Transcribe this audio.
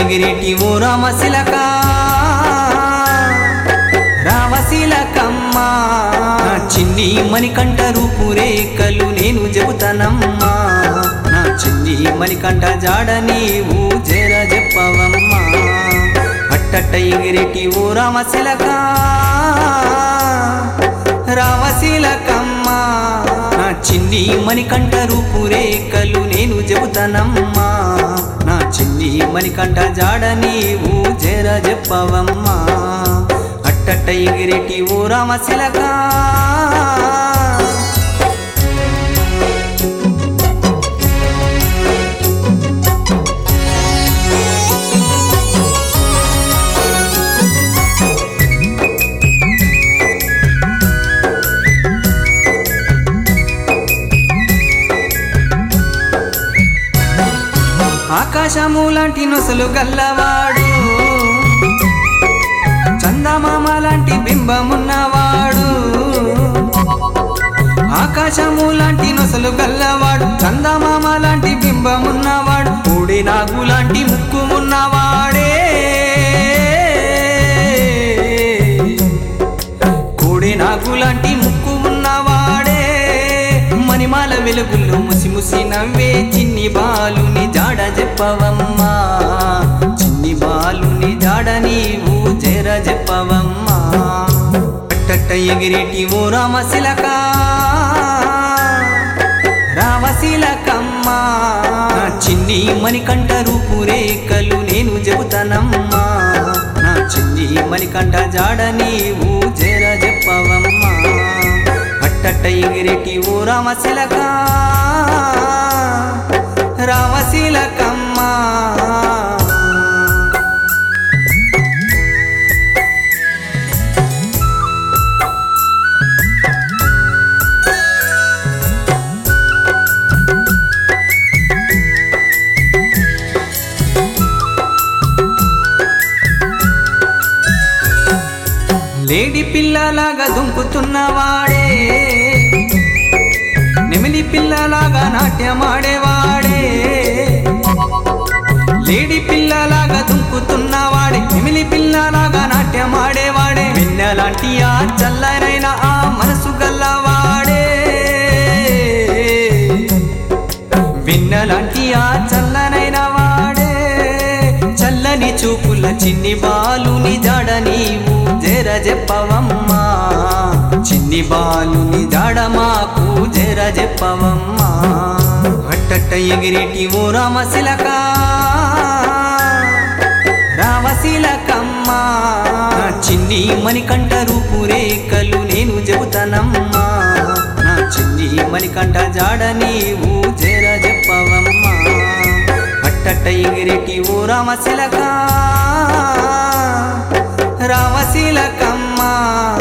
ఎగిరేటి ఓ రామశిలక రామశిలకమ్మ నా చిన్ని మణికంఠ రూపురేఖలు నేను చెబుతానమ్మా నా చిన్ని మణికంఠ జాడ నీవు జర చెప్పవమ్మా అట్టట్ట ఎగిరేటి ఓ రామశిలక రామశీలకమ్మ నా చిన్ని మణికంఠ రూపురేఖలు నేను చెబుతానమ్మా నా చిన్ని మణికంఠ జాడ నీవు జర చెప్పవమ్మా అట్టట్ట ఎగిరెటి ఓ రామశిలక ఆకాశము లాంటి నొసలు గల్లవాడు చందమామ లాంటి బింబమున్నవాడు ఆకాశము లాంటి నొసలు గల్లవాడు చందమామ లాంటి బింబమున్నవాడు పూడి నాగు లాంటి ముక్కు ఉన్నవాడే కోడి నాగు లాంటి ముక్కు ఉన్నవాడే మణిమాల వెలుగుల్లో ముసి ముసి నవ్వే చిన్ని బాలుని జాడ చెప్పవమ్మా చిన్ని బాలుని జాడ నీవు జర చెప్పవమ్మా అట్టట్ట ఎగిరేటి ఓ రామశిలక రామశిలకమ్మ నా చిన్ని మణికంఠ రూపురేఖలు నేను చెబుతానమ్మా నా చిన్ని మణికంఠ జాడ నీవు జర చెప్పవమ్మా అట్టట్ట ఎగిరెటి ఓ రామశిలక రామశిలకమ్మ లేడి పిల్లలాగా దుంకుతున్నవాడే నెమిలి పిల్లలాగా నాట్యమాడేవాడే లేడి పిల్లలాగా దుంకుతున్నవాడే నెమిలి పిల్లలాగా నాట్యమాడేవాడే వెన్నెలాంటి ఆ చల్లనైన ఆ మనసు గల్లవాడే వెన్నెలాంటి ఆ చల్లనైన వాడే చల్లని చూపుల చిన్ని బాలుని జాడ నీవు జర చెప్పవమ్మా చిన్ని బాలుని జాడ మాకు జర చెప్పవమ్మా అట్టట్ట ఎగిరేటి ఓ రామశిలక రామశిలకమ్మ నా చిన్ని మణికంఠ రూపురేఖలు నేను చెబుతానమ్మా నా చిన్ని మణికంఠ జాడ నీవు జర చెప్పవమ్మా అట్టట్ట ఎగిరెటి ఓ రామశిలక రామశిలకమ్మ